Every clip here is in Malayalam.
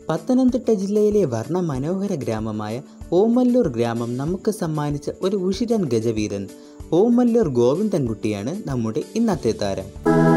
പത്തനംതിട്ട ജില്ലയിലെ വർണ്ണമനോഹര ഗ്രാമമായ ഓമല്ലൂർ ഗ്രാമം നമുക്ക് സമ്മാനിച്ച ഒരു ഉഷിരൻ ഗജവീരൻ ഓമല്ലൂർ ഗോവിന്ദൻകുട്ടിയാണ് നമ്മുടെ ഇന്നത്തെ താരം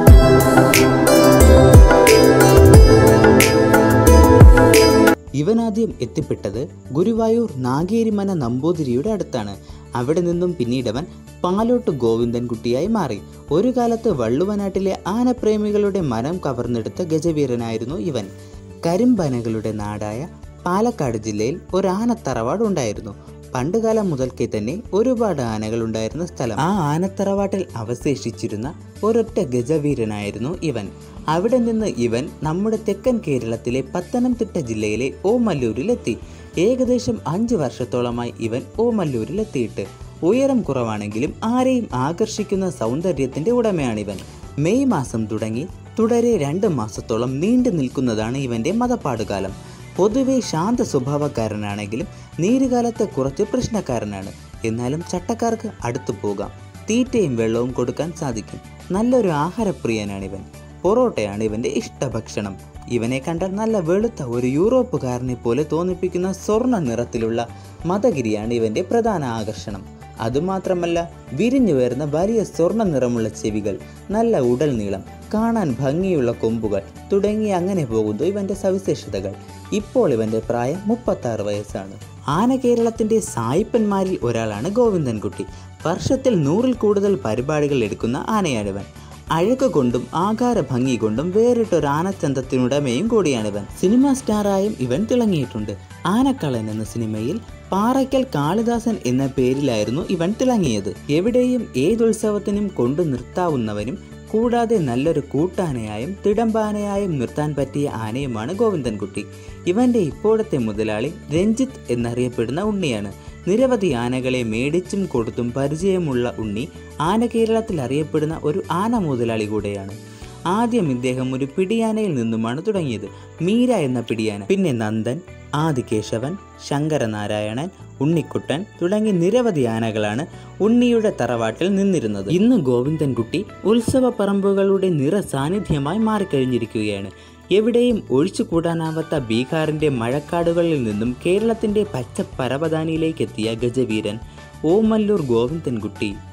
ഇവനാദ്യം എത്തിപ്പെട്ടത് ഗുരുവായൂർ നാഗേരിമന നമ്പൂതിരിയുടെ അടുത്താണ് അവിടെ നിന്നും പിന്നീടവൻ പാലോട്ട് ഗോവിന്ദൻകുട്ടിയായി മാറി ഒരു കാലത്ത് വള്ളുവനാട്ടിലെ ആനപ്രേമികളുടെ മനം കവർന്നെടുത്ത ഗജവീരനായിരുന്നു ഇവൻ കരിമ്പനകളുടെ നാടായ പാലക്കാട് ജില്ലയിൽ ഒരു ആനത്തറവാട് ഉണ്ടായിരുന്നു പണ്ടുകാലം മുതൽക്കേ തന്നെ ഒരുപാട് ആനകൾ ഉണ്ടായിരുന്ന സ്ഥലം ആ ആനത്തറവാട്ടിൽ അവശേഷിച്ചിരുന്ന ഒരൊറ്റ ഗജവീരനായിരുന്നു ഇവൻ അവിടെ നിന്ന് ഇവൻ നമ്മുടെ തെക്കൻ കേരളത്തിലെ പത്തനംതിട്ട ജില്ലയിലെ ഓമല്ലൂരിലെത്തി ഏകദേശം അഞ്ച് വർഷത്തോളമായി ഇവൻ ഓമല്ലൂരിലെത്തിയിട്ട് ഉയരം കുറവാണെങ്കിലും ആരെയും ആകർഷിക്കുന്ന സൗന്ദര്യത്തിന്റെ ഉടമയാണിവൻ മെയ് മാസം തുടങ്ങി തുടരെ രണ്ട് മാസത്തോളം നീണ്ടു നിൽക്കുന്നതാണ് ഇവന്റെ മതപ്പാടുകാലം പൊതുവെ ശാന്ത സ്വഭാവക്കാരനാണെങ്കിലും നീരുകാലത്ത് കുറച്ച് പ്രശ്നക്കാരനാണ് എന്നാലും ചട്ടക്കാർക്ക് അടുത്തു പോകാം തീറ്റയും വെള്ളവും കൊടുക്കാൻ സാധിക്കും നല്ലൊരു ആഹാരപ്രിയനാണിവൻ പൊറോട്ടയാണ് ഇവന്റെ ഇഷ്ടഭക്ഷണം ഇവനെ കണ്ടാൽ നല്ല വെളുത്ത ഒരു യൂറോപ്പുകാരനെ പോലെ തോന്നിപ്പിക്കുന്ന സ്വർണ്ണ നിറത്തിലുള്ള മതഗിരിയാണ് ഇവന്റെ പ്രധാന ആകർഷണം അതുമാത്രമല്ല വിരിഞ്ഞു വരുന്ന വലിയ സ്വർണ്ണ നിറമുള്ള ചെവികൾ നല്ല ഉടൽ നീളം കാണാൻ ഭംഗിയുള്ള കൊമ്പുകൾ തുടങ്ങി അങ്ങനെ പോകുന്നു ഇവന്റെ സവിശേഷതകൾ ഇപ്പോൾ ഇവന്റെ പ്രായം മുപ്പത്താറ് വയസ്സാണ് ആന കേരളത്തിന്റെ സായിപ്പന്മാരിൽ ഒരാളാണ് ഗോവിന്ദൻകുട്ടി വർഷത്തിൽ നൂറിൽ കൂടുതൽ പരിപാടികൾ എടുക്കുന്ന ആനയാണിവൻ അഴക് കൊണ്ടും ആകാര ഭംഗി കൊണ്ടും വേറിട്ടൊരു ആനച്ചന്തത്തിനുടമയും കൂടിയാണിവൻ സിനിമാ സ്റ്റാറായും ഇവൻ തിളങ്ങിയിട്ടുണ്ട് ആനക്കളൻ എന്ന സിനിമയിൽ പാറയ്ക്കൽ കാളിദാസൻ എന്ന പേരിലായിരുന്നു ഇവൻ തിളങ്ങിയത് എവിടെയും ഏതുത്സവത്തിനും കൊണ്ടു നിർത്താവുന്നവനും കൂടാതെ നല്ലൊരു കൂട്ടാനയായും തിടമ്പാനയായും നിർത്താൻ പറ്റിയ ആനയുമാണ് ഗോവിന്ദൻകുട്ടി ഇവന്റെ ഇപ്പോഴത്തെ മുതലാളി രഞ്ജിത്ത് എന്നറിയപ്പെടുന്ന ഉണ്ണിയാണ് നിരവധി ആനകളെ മേടിച്ചും കൊടുത്തും പരിചയമുള്ള ഉണ്ണി ആന കേരളത്തിൽ അറിയപ്പെടുന്ന ഒരു ആന മുതലാളി കൂടെയാണ് ആദ്യം ഇദ്ദേഹം ഒരു പിടിയാനയിൽ നിന്നുമാണ് തുടങ്ങിയത് മീര എന്ന പിടിയാന പിന്നെ നന്ദൻ ആദികേശവൻ ശങ്കരനാരായണൻ ഉണ്ണിക്കുട്ടൻ തുടങ്ങി നിരവധി ആനകളാണ് ഉണ്ണിയുടെ തറവാട്ടിൽ നിന്നിരുന്നത് ഇന്ന് ഗോവിന്ദൻകുട്ടി ഉത്സവ പറമ്പുകളുടെ നിറ സാന്നിധ്യമായി മാറിക്കഴിഞ്ഞിരിക്കുകയാണ് എവിടെയും ഒഴിച്ചുകൂടാനാവാത്ത ബീഹാറിന്റെ മഴക്കാടുകളിൽ നിന്നും കേരളത്തിന്റെ പച്ച പരവതാനിയിലേക്ക് എത്തിയ ഗജവീരൻ ഓമല്ലൂർ ഗോവിന്ദൻകുട്ടി